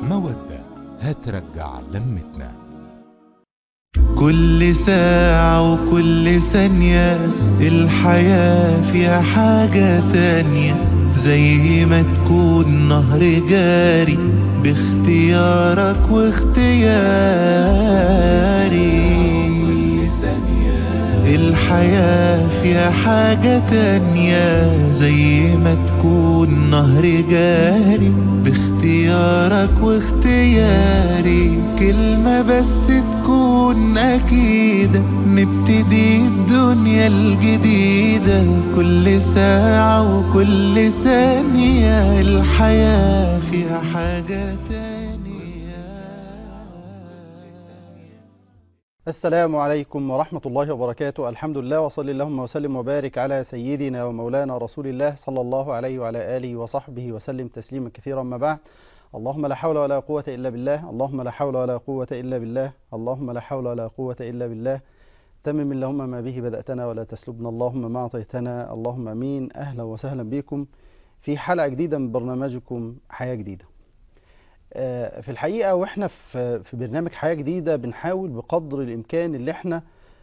مودة هترجع لمتنا كل ساعة وكل ثانية الحياة فيها حاجة تانية زي ما تكون نهر جاري باختيارك واختياري الحياة فيها حاجة تانية زي ما تكون نهر جاري باختيارك واختياري كلمة بس تكون أكيدة نبتدي الدنيا الجديدة كل ساعة وكل ثانية الحياة فيها حاجة تانية السلام عليكم ورحمة الله وبركاته الحمد لله وصلي اللهم وسلم وبارك على سيدنا ومولانا رسول الله صلى الله عليه وعلى آله وصحبه وسلم تسليما كثيرا ما بعد اللهم لا حول ولا قوة إلا بالله اللهم لا حول ولا قوة إلا بالله اللهم لا حول ولا قوة إلا بالله تمم اللهم ما به بدأتنا ولا تسلبنا اللهم ما أعطيتنا اللهم أمين أهلا وسهلا بكم في حلقة جديدة من برنامجكم حياة جديدة في الحقيقة واحنا في في برنامج حياة جديدة بنحاول بقدر الإمكان اللي احنا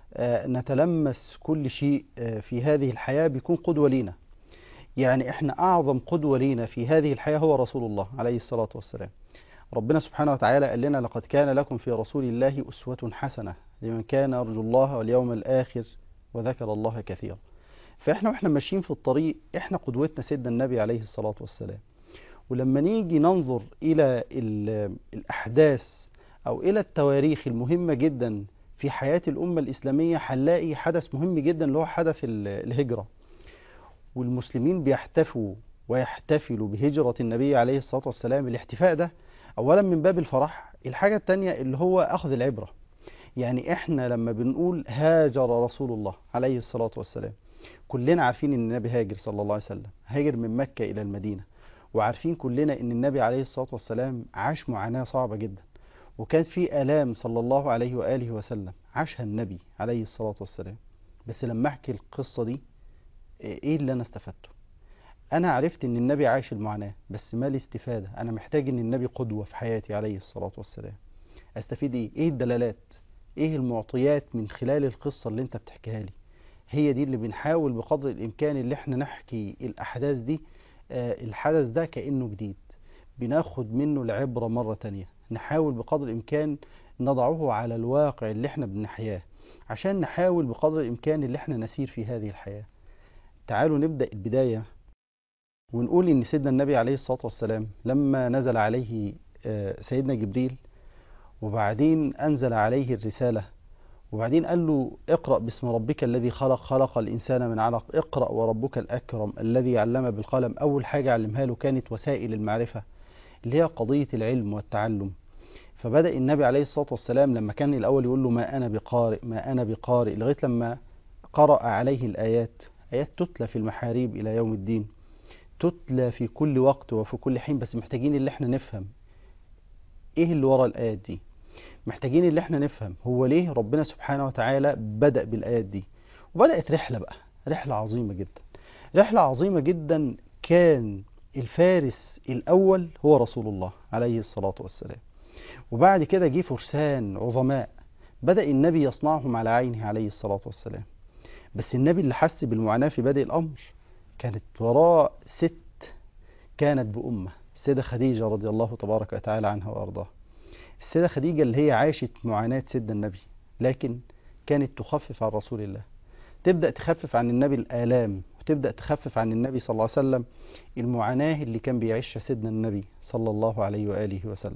نتلمس كل شيء في هذه الحياة بيكون قدوة لينا يعني احنا أعظم قدوة لينا في هذه الحياة هو رسول الله عليه الصلاة والسلام ربنا سبحانه وتعالى قال لنا لقد كان لكم في رسول الله أسوة حسنة لمن كان يرجو الله واليوم الآخر وذكر الله كثيرا فاحنا واحنا ماشيين في الطريق احنا قدوتنا سيدنا النبي عليه الصلاة والسلام ولما نيجي ننظر إلى الأحداث أو إلى التواريخ المهمة جدا في حياة الأمة الإسلامية هنلاقي حدث مهم جدا اللي هو حدث الهجرة والمسلمين بيحتفوا ويحتفلوا بهجرة النبي عليه الصلاة والسلام الاحتفاء ده أولا من باب الفرح الحاجة التانية اللي هو أخذ العبرة يعني إحنا لما بنقول هاجر رسول الله عليه الصلاة والسلام كلنا عارفين إن النبي هاجر صلى الله عليه وسلم هاجر من مكة إلى المدينة وعارفين كلنا ان النبي عليه الصلاة والسلام عاش معاناة صعبة جدا وكان في آلام صلى الله عليه وآله وسلم عاشها النبي عليه الصلاة والسلام بس لما احكي القصة دي ايه اللي انا استفدته انا عرفت ان النبي عاش المعاناة بس ما الاستفادة انا محتاج ان النبي قدوة في حياتي عليه الصلاة والسلام استفيد ايه ايه الدلالات ايه المعطيات من خلال القصة اللي انت بتحكيها لي هي دي اللي بنحاول بقدر الامكان اللي احنا نحكي الاحداث دي الحدث ده كأنه جديد بناخد منه العبرة مرة تانية نحاول بقدر الإمكان نضعه على الواقع اللي احنا بنحياه عشان نحاول بقدر الإمكان اللي احنا نسير في هذه الحياة تعالوا نبدأ البداية ونقول إن سيدنا النبي عليه الصلاة والسلام لما نزل عليه سيدنا جبريل وبعدين أنزل عليه الرسالة وبعدين قال له اقرأ باسم ربك الذي خلق خلق الإنسان من علق اقرأ وربك الأكرم الذي علم بالقلم أول حاجة علمها له كانت وسائل المعرفة اللي هي قضية العلم والتعلم فبدأ النبي عليه الصلاة والسلام لما كان الأول يقول له ما أنا بقارئ ما أنا بقارئ لغاية لما قرأ عليه الآيات آيات تتلى في المحاريب إلى يوم الدين تتلى في كل وقت وفي كل حين بس محتاجين اللي احنا نفهم ايه اللي ورا الآيات دي محتاجين اللي احنا نفهم هو ليه ربنا سبحانه وتعالى بدأ بالآيات دي وبدأت رحلة بقى رحلة عظيمة جدا رحلة عظيمة جدا كان الفارس الأول هو رسول الله عليه الصلاة والسلام وبعد كده جه فرسان عظماء بدأ النبي يصنعهم على عينه عليه الصلاة والسلام بس النبي اللي حس بالمعاناة في بدء الأمر كانت وراء ست كانت بأمة السيدة خديجة رضي الله تبارك وتعالى عنها وأرضاها السيدة خديجة اللي هي عاشت معاناة سيدنا النبي لكن كانت تخفف عن رسول الله تبدأ تخفف عن النبي الآلام وتبدأ تخفف عن النبي صلى الله عليه وسلم المعاناة اللي كان بيعيشها سيدنا النبي صلى الله عليه وآله وسلم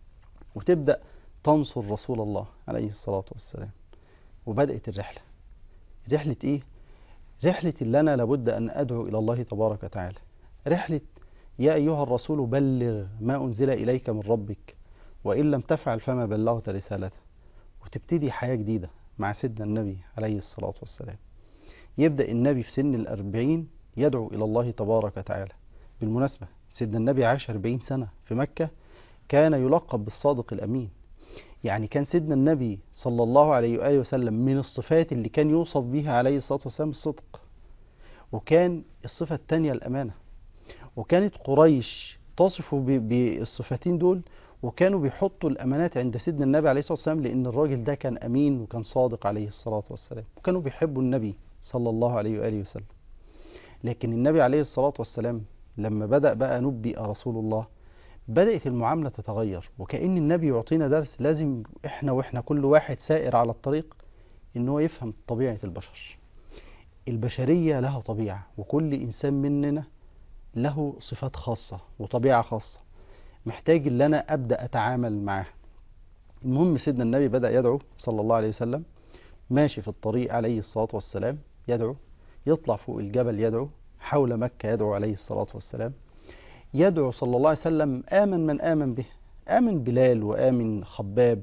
وتبدأ تنصر رسول الله عليه الصلاة والسلام وبدأت الرحلة رحلة إيه؟ رحلة اللي أنا لابد أن أدعو إلى الله تبارك وتعالى رحلة يا أيها الرسول بلغ ما أنزل إليك من ربك وإن لم تفعل فما بلغت رسالته وتبتدي حياة جديدة مع سيدنا النبي عليه الصلاة والسلام يبدأ النبي في سن الأربعين يدعو إلى الله تبارك وتعالى بالمناسبة سيدنا النبي عاش أربعين سنة في مكة كان يلقب بالصادق الأمين يعني كان سيدنا النبي صلى الله عليه وآله وسلم من الصفات اللي كان يوصف بها عليه الصلاة والسلام الصدق وكان الصفة الثانية الأمانة وكانت قريش اتصفوا ب- بالصفتين دول وكانوا بيحطوا الامانات عند سيدنا النبي عليه الصلاه والسلام لان الراجل ده كان امين وكان صادق عليه الصلاه والسلام وكانوا بيحبوا النبي صلى الله عليه واله وسلم لكن النبي عليه الصلاه والسلام لما بدا بقى نبئ رسول الله بدات المعامله تتغير وكان النبي يعطينا درس لازم احنا واحنا كل واحد سائر على الطريق ان هو يفهم طبيعه البشر البشريه لها طبيعه وكل انسان مننا له صفات خاصه وطبيعه خاصه محتاج ان انا ابدا اتعامل معاها المهم سيدنا النبي بدا يدعو صلى الله عليه وسلم ماشي في الطريق عليه الصلاه والسلام يدعو يطلع فوق الجبل يدعو حول مكه يدعو عليه الصلاه والسلام يدعو صلى الله عليه وسلم امن من امن به امن بلال وامن خباب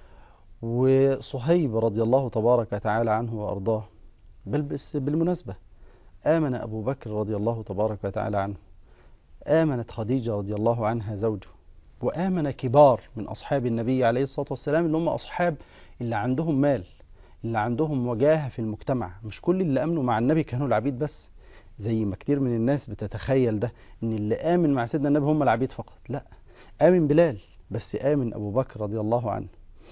وصهيب رضي الله تبارك وتعالى عنه وارضاه بل بس بالمناسبه امن ابو بكر رضي الله تبارك وتعالى عنه آمنت خديجة رضي الله عنها زوجه وآمن كبار من أصحاب النبي عليه الصلاة والسلام اللي هم أصحاب اللي عندهم مال اللي عندهم وجاهة في المجتمع مش كل اللي آمنوا مع النبي كانوا العبيد بس زي ما كتير من الناس بتتخيل ده ان اللي آمن مع سيدنا النبي هم العبيد فقط لا آمن بلال بس آمن أبو بكر رضي الله عنه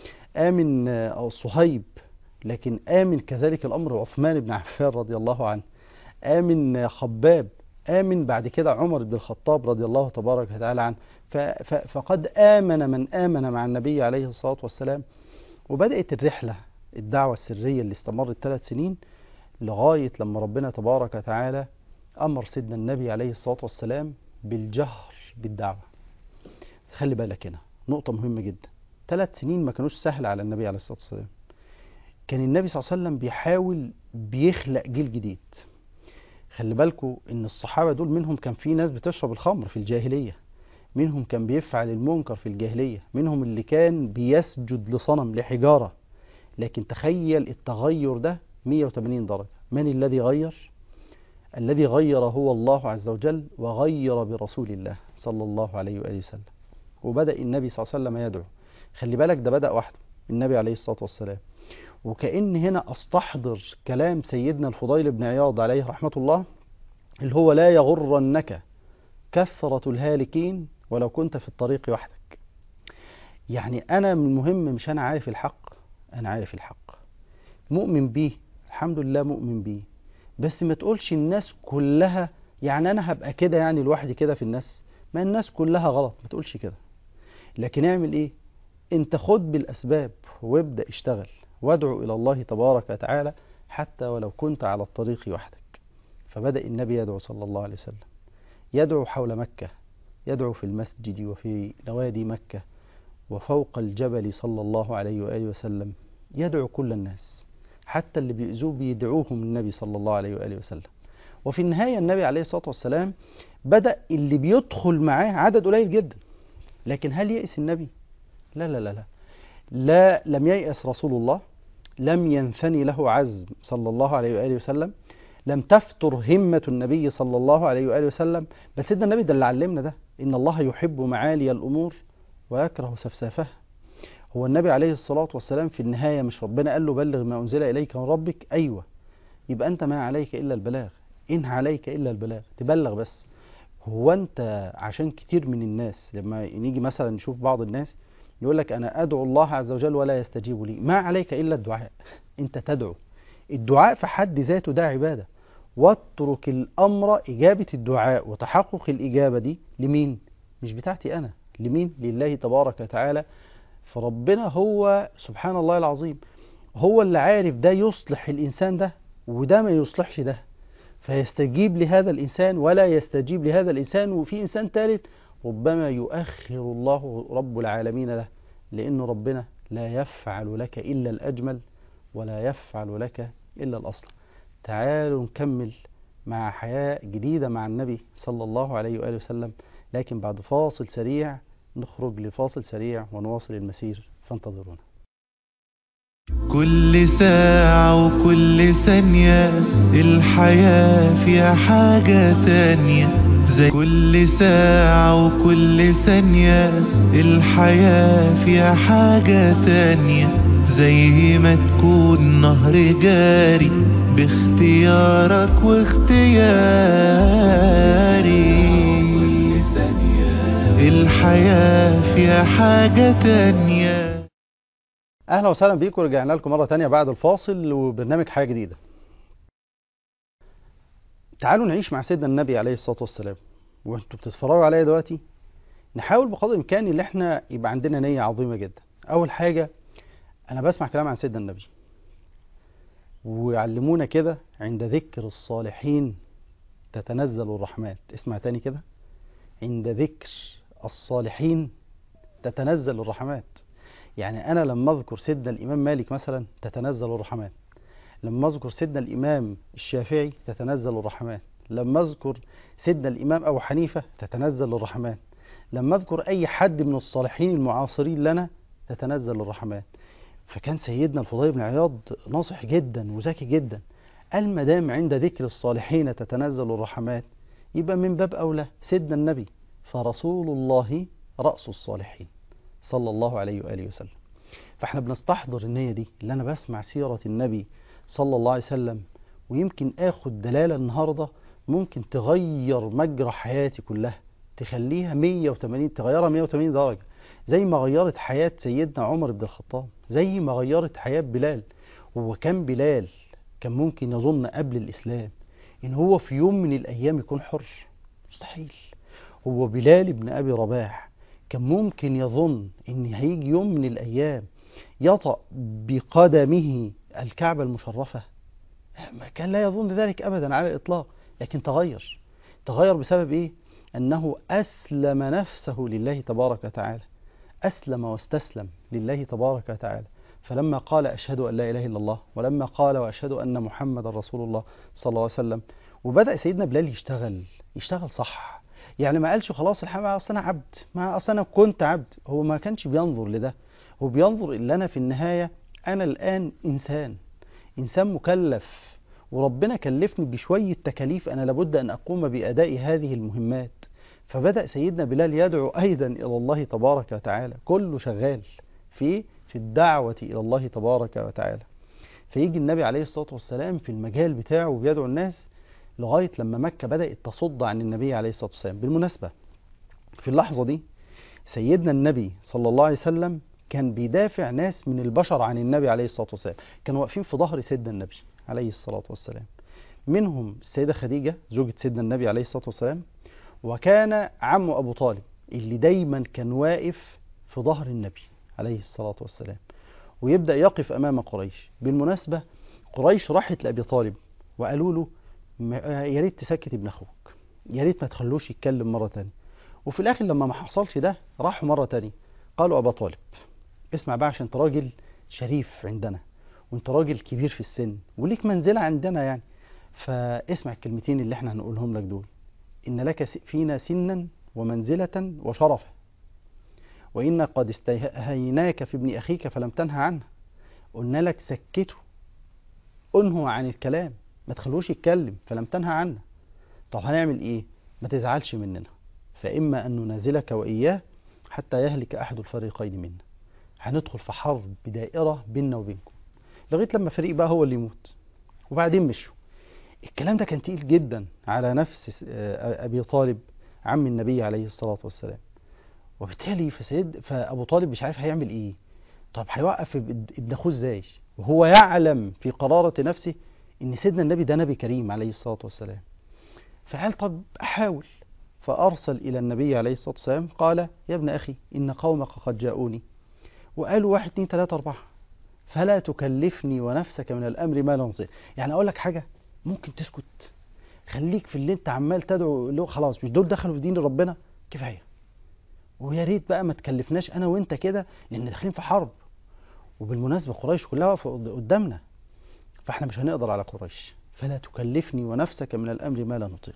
آمن آه، صهيب لكن آمن كذلك الأمر عثمان بن عفان رضي الله عنه آمن آه، خباب آمن بعد كده عمر بن الخطاب رضي الله تبارك وتعالى عنه ف- ف- فقد آمن من آمن مع النبي عليه الصلاة والسلام وبدأت الرحلة الدعوة السرية اللي استمرت ثلاث سنين لغاية لما ربنا تبارك وتعالى أمر سيدنا النبي عليه الصلاة والسلام بالجهر بالدعوة خلي بالك هنا نقطة مهمة جدا ثلاث سنين ما كانوش سهل على النبي عليه الصلاة والسلام كان النبي صلى الله عليه وسلم بيحاول بيخلق جيل جديد خلي بالكوا ان الصحابة دول منهم كان في ناس بتشرب الخمر في الجاهلية منهم كان بيفعل المنكر في الجاهلية منهم اللي كان بيسجد لصنم لحجارة لكن تخيل التغير ده 180 درجة من الذي غير الذي غير هو الله عز وجل وغير برسول الله صلى الله عليه وآله وسلم وبدأ النبي صلى الله عليه وسلم يدعو خلي بالك ده بدأ وحده النبي عليه الصلاة والسلام وكأن هنا أستحضر كلام سيدنا الفضيل بن عياض عليه رحمة الله اللي هو لا يغرنك كثرة الهالكين ولو كنت في الطريق وحدك يعني أنا من المهم مش أنا عارف الحق أنا عارف الحق مؤمن بيه الحمد لله مؤمن بيه بس ما تقولش الناس كلها يعني أنا هبقى كده يعني لوحدي كده في الناس ما الناس كلها غلط ما تقولش كده لكن اعمل ايه انت خد بالأسباب وابدأ اشتغل وادعو إلى الله تبارك وتعالى حتى ولو كنت على الطريق وحدك فبدأ النبي يدعو صلى الله عليه وسلم يدعو حول مكة يدعو في المسجد وفي نوادي مكة وفوق الجبل صلى الله عليه وآله وسلم يدعو كل الناس حتى اللي بيؤذوه بيدعوهم النبي صلى الله عليه وآله وسلم وفي النهاية النبي عليه الصلاة والسلام بدأ اللي بيدخل معاه عدد قليل جدا لكن هل يئس النبي؟ لا لا لا لا لا لم ييأس رسول الله لم ينثني له عزم صلى الله عليه وآله وسلم لم تفتر همة النبي صلى الله عليه وآله وسلم بس سيدنا النبي ده اللي علمنا ده إن الله يحب معالي الأمور ويكره سفسافها هو النبي عليه الصلاة والسلام في النهاية مش ربنا قال له بلغ ما أنزل إليك من ربك أيوة يبقى أنت ما عليك إلا البلاغ إن عليك إلا البلاغ تبلغ بس هو أنت عشان كتير من الناس لما نيجي مثلا نشوف بعض الناس يقول لك أنا أدعو الله عز وجل ولا يستجيب لي ما عليك إلا الدعاء أنت تدعو الدعاء في حد ذاته ده عبادة واترك الأمر إجابة الدعاء وتحقق الإجابة دي لمين؟ مش بتاعتي أنا لمين؟ لله تبارك وتعالى فربنا هو سبحان الله العظيم هو اللي عارف ده يصلح الإنسان ده وده ما يصلحش ده فيستجيب لهذا الإنسان ولا يستجيب لهذا الإنسان وفي إنسان ثالث ربما يؤخر الله رب العالمين له لأن ربنا لا يفعل لك إلا الأجمل ولا يفعل لك إلا الأصل تعالوا نكمل مع حياة جديدة مع النبي صلى الله عليه وآله وسلم لكن بعد فاصل سريع نخرج لفاصل سريع ونواصل المسير فانتظرونا كل ساعة وكل ثانية الحياة فيها حاجة تانية زي كل ساعة وكل ثانية الحياة فيها حاجة تانية زي ما تكون نهر جاري باختيارك واختياري كل ثانية الحياة فيها حاجة تانية اهلا وسهلا بيكم رجعنا لكم مره تانية بعد الفاصل وبرنامج حاجه جديده تعالوا نعيش مع سيدنا النبي عليه الصلاه والسلام وانتوا بتتفرجوا عليا دلوقتي نحاول بقدر الامكان ان احنا يبقى عندنا نيه عظيمه جدا اول حاجه انا بسمع كلام عن سيدنا النبي ويعلمونا كده عند ذكر الصالحين تتنزل الرحمات اسمع تاني كده عند ذكر الصالحين تتنزل الرحمات يعني أنا لما أذكر سيدنا الإمام مالك مثلا تتنزل الرحمات لما أذكر سيدنا الإمام الشافعي تتنزل الرحمات لما أذكر سيدنا الإمام أبو حنيفة تتنزل الرحمات لما أذكر أي حد من الصالحين المعاصرين لنا تتنزل الرحمات فكان سيدنا الفضيل بن عياض ناصح جدا وذكي جدا قال ما دام عند ذكر الصالحين تتنزل الرحمات يبقى من باب أولى سيدنا النبي فرسول الله رأس الصالحين صلى الله عليه وآله وسلم فاحنا بنستحضر النية دي اللي أنا بسمع سيرة النبي صلى الله عليه وسلم ويمكن آخد دلالة النهاردة ممكن تغير مجرى حياتي كلها تخليها 180 تغيرها 180 درجة زي ما غيرت حياة سيدنا عمر بن الخطاب زي ما غيرت حياة بلال هو كان بلال كان ممكن يظن قبل الإسلام إن هو في يوم من الأيام يكون حر مستحيل هو بلال بن أبي رباح كان ممكن يظن إن هيجي يوم من الأيام يطأ بقدمه الكعبة المشرفة ما كان لا يظن ذلك أبدا على الإطلاق لكن تغير تغير بسبب إيه؟ أنه أسلم نفسه لله تبارك وتعالى أسلم واستسلم لله تبارك وتعالى فلما قال أشهد أن لا إله إلا الله ولما قال وأشهد أن محمد رسول الله صلى الله عليه وسلم وبدأ سيدنا بلال يشتغل يشتغل صح يعني ما قالش خلاص الحمد أصل أنا عبد ما أصل أنا كنت عبد هو ما كانش بينظر لده هو بينظر إن أنا في النهاية أنا الآن إنسان إنسان مكلف وربنا كلفني بشوية تكاليف أنا لابد أن أقوم بأداء هذه المهمات فبدأ سيدنا بلال يدعو أيضا إلى الله تبارك وتعالى كله شغال في في الدعوة إلى الله تبارك وتعالى فيجي النبي عليه الصلاة والسلام في المجال بتاعه وبيدعو الناس لغاية لما مكة بدأت تصد عن النبي عليه الصلاة والسلام بالمناسبة في اللحظة دي سيدنا النبي صلى الله عليه وسلم كان بيدافع ناس من البشر عن النبي عليه الصلاة والسلام كانوا واقفين في ظهر سيدنا النبي عليه الصلاة والسلام منهم السيدة خديجة زوجة سيدنا النبي عليه الصلاة والسلام وكان عم أبو طالب اللي دايما كان واقف في ظهر النبي عليه الصلاة والسلام ويبدأ يقف أمام قريش بالمناسبة قريش راحت لأبي طالب وقالوا له يا ريت تسكت ابن أخوك يا ريت ما تخلوش يتكلم مرة تانية وفي الآخر لما ما حصلش ده راحوا مرة تانية قالوا أبا طالب اسمع بقى عشان انت راجل شريف عندنا وانت راجل كبير في السن وليك منزلة عندنا يعني فاسمع الكلمتين اللي احنا هنقولهم لك دول إن لك فينا سنا ومنزلة وشرفا وإن قد استهيناك في ابن أخيك فلم تنهى عنه قلنا لك سكته انهوا عن الكلام ما تخلوش يتكلم فلم تنهى عنه طب هنعمل ايه ما تزعلش مننا فإما أن ننازلك وإياه حتى يهلك أحد الفريقين منا هندخل في حرب بدائرة بيننا وبينكم لغاية لما فريق بقى هو اللي يموت وبعدين مشوا الكلام ده كان تقيل جدا على نفس أبي طالب عم النبي عليه الصلاة والسلام وبالتالي فسيد فأبو طالب مش عارف هيعمل إيه طب هيوقف ابن أخوه إزاي وهو يعلم في قرارة نفسه إن سيدنا النبي ده نبي كريم عليه الصلاة والسلام فقال طب أحاول فأرسل إلى النبي عليه الصلاة والسلام قال يا ابن أخي إن قومك قد جاءوني وقالوا واحد اتنين تلاتة أربعة فلا تكلفني ونفسك من الأمر ما لا نطيق يعني أقول لك حاجة ممكن تسكت خليك في اللي انت عمال تدعو له خلاص مش دول دخلوا في دين ربنا كفايه ويا ريت بقى ما تكلفناش انا وانت كده لان داخلين في حرب وبالمناسبه قريش كلها واقفه قدامنا فاحنا مش هنقدر على قريش فلا تكلفني ونفسك من الامر ما لا نطيق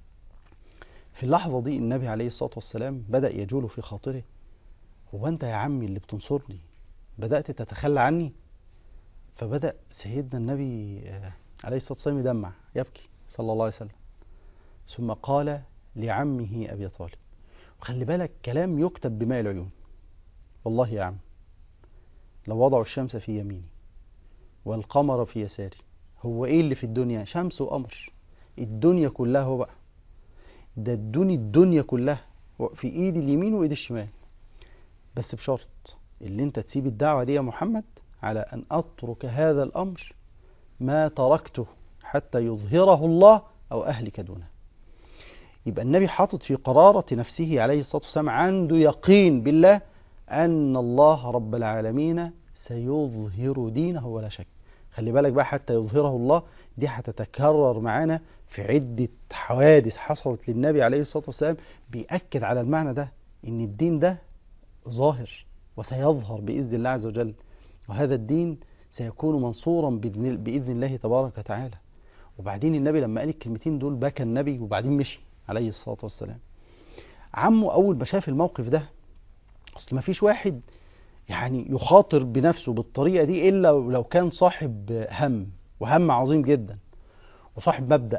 في اللحظه دي النبي عليه الصلاه والسلام بدا يجول في خاطره هو انت يا عمي اللي بتنصرني بدات تتخلى عني فبدا سيدنا النبي عليه الصلاة والسلام يدمع يبكي صلى الله عليه وسلم ثم قال لعمه أبي طالب وخلي بالك كلام يكتب بماء العيون والله يا عم لو وضعوا الشمس في يميني والقمر في يساري هو ايه اللي في الدنيا شمس وقمر الدنيا كلها هو بقى ده ادوني الدنيا كلها في ايد اليمين وايد الشمال بس بشرط اللي انت تسيب الدعوة دي يا محمد على ان اترك هذا الامر ما تركته حتى يظهره الله او اهلك دونه يبقى النبي حاطط في قرارة نفسه عليه الصلاة والسلام عنده يقين بالله أن الله رب العالمين سيظهر دينه ولا شك خلي بالك بقى حتى يظهره الله دي هتتكرر معانا في عدة حوادث حصلت للنبي عليه الصلاة والسلام بيأكد على المعنى ده إن الدين ده ظاهر وسيظهر بإذن الله عز وجل وهذا الدين سيكون منصورا بإذن, بإذن الله تبارك وتعالى وبعدين النبي لما قال الكلمتين دول بكى النبي وبعدين مشي عليه الصلاة والسلام عمه أول ما شاف الموقف ده أصل ما فيش واحد يعني يخاطر بنفسه بالطريقة دي إلا لو كان صاحب هم وهم عظيم جدا وصاحب مبدأ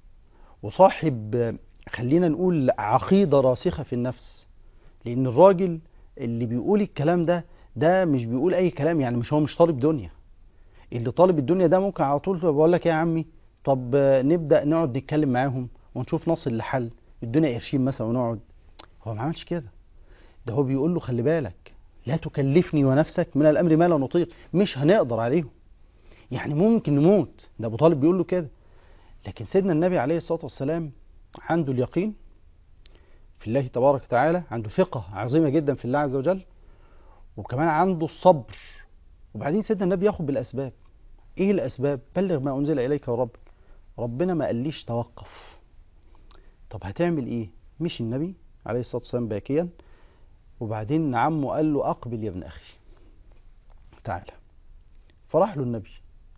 وصاحب خلينا نقول عقيدة راسخة في النفس لأن الراجل اللي بيقول الكلام ده ده مش بيقول أي كلام يعني مش هو مش طالب دنيا اللي طالب الدنيا ده ممكن على طول بقول لك يا عمي طب نبدأ نقعد نتكلم معاهم ونشوف نصل لحل الدنيا قرشين مثلا ونقعد هو ما عملش كده ده هو بيقول له خلي بالك لا تكلفني ونفسك من الامر ما لا نطيق مش هنقدر عليهم يعني ممكن نموت ده ابو طالب بيقول له كده لكن سيدنا النبي عليه الصلاه والسلام عنده اليقين في الله تبارك وتعالى عنده ثقه عظيمه جدا في الله عز وجل وكمان عنده الصبر وبعدين سيدنا النبي ياخد بالاسباب ايه الاسباب بلغ ما انزل اليك وربك ربنا ما قاليش توقف طب هتعمل ايه مش النبي عليه الصلاه والسلام باكيا وبعدين عمه قال له اقبل يا ابن اخي تعالى فراح له النبي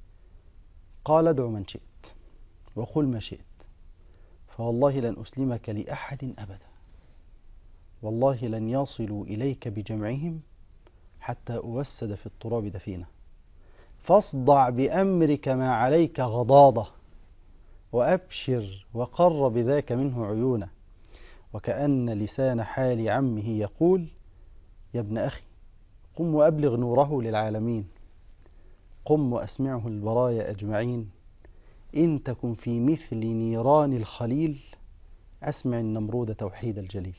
قال ادع من شئت وقل ما شئت فوالله لن اسلمك لاحد ابدا والله لن يصلوا اليك بجمعهم حتى اوسد في التراب دفينه فاصدع بامرك ما عليك غضاضه وابشر وقر بذاك منه عيونه وكأن لسان حال عمه يقول يا ابن أخي قم وأبلغ نوره للعالمين قم وأسمعه البرايا أجمعين إن تكن في مثل نيران الخليل أسمع النمرود توحيد الجليل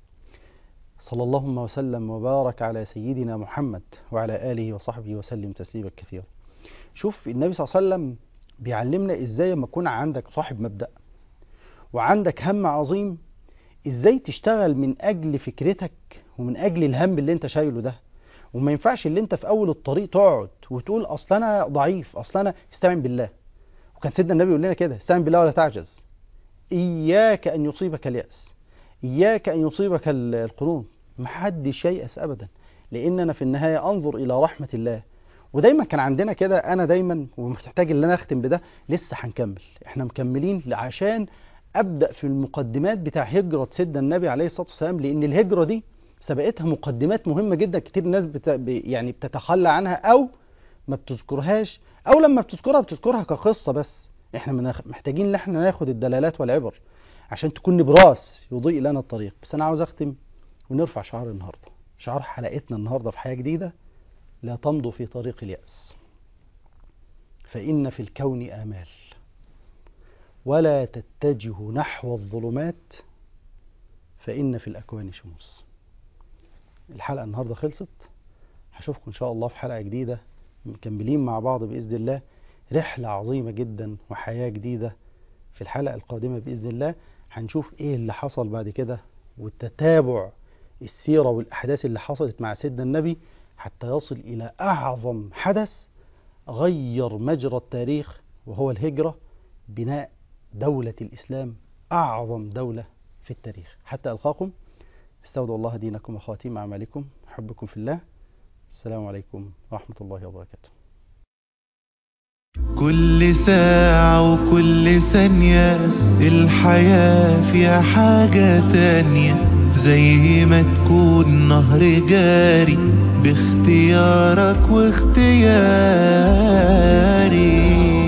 صلى اللهم وسلم وبارك على سيدنا محمد وعلى آله وصحبه وسلم تسليما كثيرا شوف النبي صلى الله عليه وسلم بيعلمنا إزاي لما يكون عندك صاحب مبدأ وعندك هم عظيم ازاي تشتغل من اجل فكرتك ومن اجل الهم اللي انت شايله ده وما ينفعش اللي انت في اول الطريق تقعد وتقول اصل انا ضعيف اصل انا استعن بالله وكان سيدنا النبي يقول لنا كده استعن بالله ولا تعجز اياك ان يصيبك الياس اياك ان يصيبك القنوط محدش ييأس ابدا لان في النهايه انظر الى رحمه الله ودايما كان عندنا كده انا دايما ومحتاج ان انا اختم بده لسه هنكمل احنا مكملين عشان ابدا في المقدمات بتاع هجره سيدنا النبي عليه الصلاه والسلام لان الهجره دي سبقتها مقدمات مهمه جدا كتير ناس بت... يعني بتتخلى عنها او ما بتذكرهاش او لما بتذكرها بتذكرها كقصه بس احنا محتاجين ان احنا ناخد الدلالات والعبر عشان تكون نبراس يضيء لنا الطريق بس انا عاوز اختم ونرفع شعار النهارده شعار حلقتنا النهارده في حياه جديده لا تمضوا في طريق الياس فان في الكون امال ولا تتجهوا نحو الظلمات فإن في الأكوان شموس الحلقة النهاردة خلصت هشوفكم إن شاء الله في حلقة جديدة مكملين مع بعض بإذن الله رحلة عظيمة جدا وحياة جديدة في الحلقة القادمة بإذن الله هنشوف إيه اللي حصل بعد كده والتتابع السيرة والأحداث اللي حصلت مع سيدنا النبي حتى يصل إلى أعظم حدث غير مجرى التاريخ وهو الهجرة بناء دولة الإسلام أعظم دولة في التاريخ حتى ألقاكم استودع الله دينكم وخاتيم أعمالكم أحبكم في الله السلام عليكم ورحمة الله وبركاته كل ساعة وكل ثانية الحياة فيها حاجة تانية زي ما تكون نهر جاري باختيارك واختياري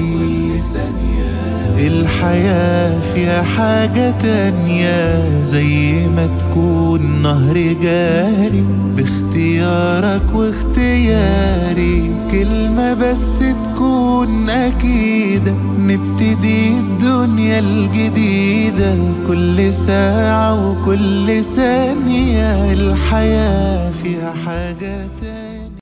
الحياة فيها حاجة تانية زي ما تكون نهر جاري باختيارك اختيارك واختياري كلمة بس تكون أكيدة نبتدي الدنيا الجديدة كل ساعة وكل ثانية الحياة فيها حاجة تانية